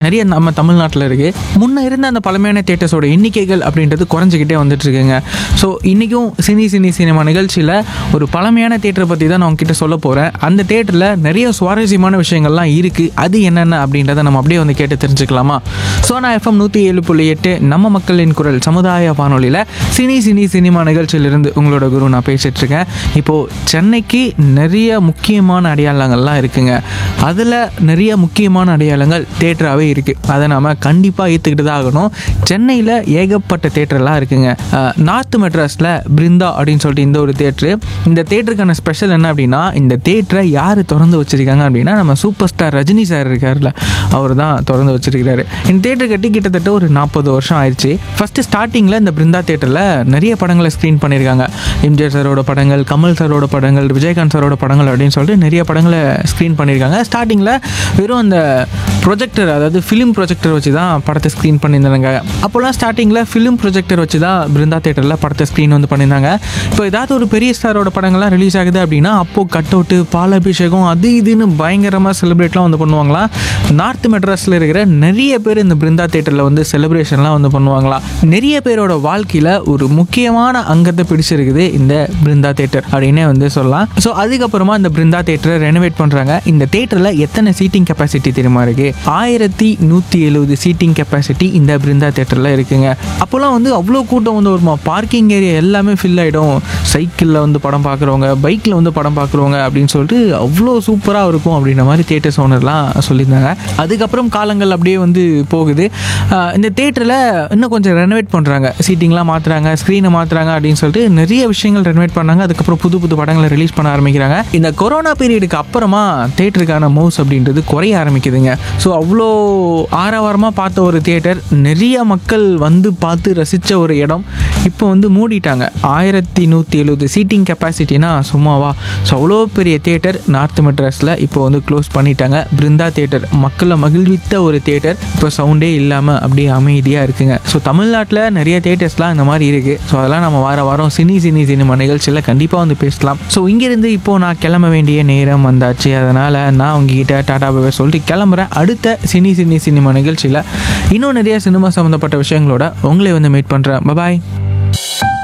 நிறைய நம்ம தமிழ்நாட்டில் இருக்குது முன்ன இருந்த அந்த பழமையான தேட்டர்ஸோட எண்ணிக்கைகள் அப்படின்றது குறைஞ்சிக்கிட்டே வந்துட்டு இருக்குங்க ஸோ இன்றைக்கும் சினி சினி சினிமா நிகழ்ச்சியில் ஒரு பழமையான தேட்டரை பற்றி தான் நான் உங்ககிட்ட சொல்ல போகிறேன் அந்த தேட்டரில் நிறைய சுவாரஸ்யமான விஷயங்கள்லாம் இருக்குது அது என்னென்ன அப்படின்றத நம்ம அப்படியே வந்து கேட்டு தெரிஞ்சுக்கலாமா சோனா எஃப்எம் நூற்றி ஏழு புள்ளி எட்டு நம்ம மக்களின் குரல் சமுதாய வானொலியில் சினி சினி சினிமா நிகழ்ச்சியிலிருந்து உங்களோட குரு நான் பேசிட்டு இருக்கேன் இப்போது சென்னைக்கு நிறைய முக்கியமான அடையாளங்கள்லாம் இருக்குங்க அதில் நிறைய முக்கியமான அடையாளங்கள் தேட்டராகவே இருக்குது அதை நாம் கண்டிப்பாக ஏற்றுக்கிட்டு தான் ஆகணும் சென்னையில் ஏகப்பட்ட தேட்டர்லாம் இருக்குங்க அஹ், நார்த் மெட்ராஸில் பிருந்தா அப்படின்னு சொல்லிட்டு இந்த ஒரு தேட்ரு இந்த தேட்டருக்கான ஸ்பெஷல் என்ன அப்படின்னா இந்த தேட்டரை யார் திறந்து வச்சிருக்காங்க அப்படின்னா நம்ம சூப்பர் ஸ்டார் ரஜினி சார் இருக்கார்ல அவர் தான் திறந்து வச்சிருக்கிறாரு இந்த தேட்டர் கட்டி கிட்டத்தட்ட ஒரு நாற்பது வருஷம் ஆயிடுச்சு ஃபஸ்ட்டு ஸ்டார்டிங்கில் இந்த பிருந்தா தேட்டரில் நிறைய படங்களை ஸ்க்ரீன் பண்ணியிருக்காங்க எம்ஜிஆர் சாரோட படங்கள் கமல் சாரோட படங்கள் விஜயகாந்த் சாரோட படங்கள் அப்படின்னு சொல்லிட்டு நிறைய படங்களை ஸ்க்ரீன் பண்ணியிருக்காங்க ஸ்டார்டிங்கில் வெறும் அந்த ப்ரொஜெக்டர் அதாவது ஃபிலிம் ப்ரொஜெக்டர் வச்சு தான் படத்தை ஸ்க்ரீன் பண்ணியிருந்தாங்க அப்போல்லாம் ஸ்டார்டிங்கில் ஃபிலிம் ப்ரொஜெக்டர் வச்சு தான் பிருந்தா தேட்டரில் படத்தை ஸ்க்ரீன் வந்து பண்ணியிருந்தாங்க இப்போ ஏதாவது ஒரு பெரிய ஸ்டாரோட படங்கள்லாம் ரிலீஸ் ஆகுது அப்படின்னா அப்போது கட் அவுட்டு பாலாபிஷேகம் அது இதுன்னு பயங்கரமாக செலிப்ரேட்லாம் வந்து பண்ணுவாங்களாம் நார்த் மெட்ராஸில் இருக்கிற நிறைய பேர் இந்த பிருந்தா தேட்டரில் வந்து செலிப்ரேஷன்லாம் வந்து பண்ணுவாங்களாம் நிறைய பேரோட வாழ்க்கையில் ஒரு முக்கியமான அங்கத்தை பிடிச்சிருக்குது இந்த பிருந்தா தேட்டர் அப்படின்னே வந்து சொல்லலாம் ஸோ அதுக்கப்புறமா இந்த பிருந்தா தேட்டரை ரெனோவேட் பண்ணுறாங்க இந்த தேட்டரில் எத்தனை சீட்டிங் கெப்பாசிட்டி தெரியுமா இருக்கு ஆயிரத்தி நூற்றி எழுபது சீட்டிங் கெப்பாசிட்டி இந்த பிருந்தா தேட்டரில் இருக்குங்க அப்போல்லாம் வந்து அவ்வளோ கூட்டம் வந்து வருமா பார்க்கிங் ஏரியா எல்லாமே ஃபில் ஆகிடும் சைக்கிளில் வந்து படம் பார்க்குறவங்க பைக்கில் வந்து படம் பார்க்குறவங்க அப்படின்னு சொல்லிட்டு அவ்வளோ சூப்பராக இருக்கும் அப்படின்ற மாதிரி தேட்டர்ஸ் ஓனர்லாம் சொல்லியிருந்தாங்க அதுக்கப்புறம் காலங்கள் அப்படியே வந்து போகுது ஆஹ் இந்த தேட்டரில் இன்னும் கொஞ்சம் ரெனோவேட் பண்ணுறாங்க சீட்டிங்லாம் மாற்றுறாங்க ஸ்க்ரீனை மாற்றுறாங்க அப்படின்னு சொல்லிட்டு நிறைய விஷயங்கள் ரெனோவேட் பண்ணாங்க அதுக்கப்புறம் புது புது படங்களை ரிலீஸ் பண்ண ஆரம்பிக்கிறாங்க இந்த கொரோனா பீரியடுக்கு அப்புறமா தேட்டருக்கான மவுஸ் அப்படின்றது குறைய ஆரம்பிக்குதுங்க ஸோ அவ்வளோ ஆரவாரமாக பார்த்த ஒரு தேட்டர் நிறைய மக்கள் வந்து பார்த்து ரசித்த ஒரு இடம் இப்போ வந்து மூடிட்டாங்க ஆயிரத்தி நூற்றி எழுபது சீட்டிங் கெப்பாசிட்டினா சும்மாவா ஸோ அவ்வளோ பெரிய தேட்டர் நார்த் மெட்ராஸில் இப்போ வந்து க்ளோஸ் பண்ணிட்டாங்க பிருந்தா தேட்டர் மக்களை மகிழ்வித்த ஒரு தேட்டர் இப்போ சவுண்டே இல்லாமல் அப்படியே அமைதியாக இருக்குங்க ஸோ தமிழ்நாட்டில் நிறைய தேட்டர்ஸ்லாம் இந்த மாதிரி இருக்குது ஸோ அதெல்லாம் நம்ம வார வாரம் சினி சினி சினிமா நிகழ்ச்சியில் கண்டிப்பாக வந்து பேசலாம் ஸோ இங்கேருந்து இப்போது நான் கிளம்ப வேண்டிய நேரம் வந்தாச்சு அதனால் நான் உங்ககிட்ட டாடா பாபா சொல்லிட்டு கிளம்புறேன் அடுத்த சினி சினி சினிமா நிகழ்ச்சியில் இன்னும் நிறைய சினிமா சம்மந்தப்பட்ட விஷயங்களோட உங்களை வந்து மீட் பண்ணுறேன் பபாய்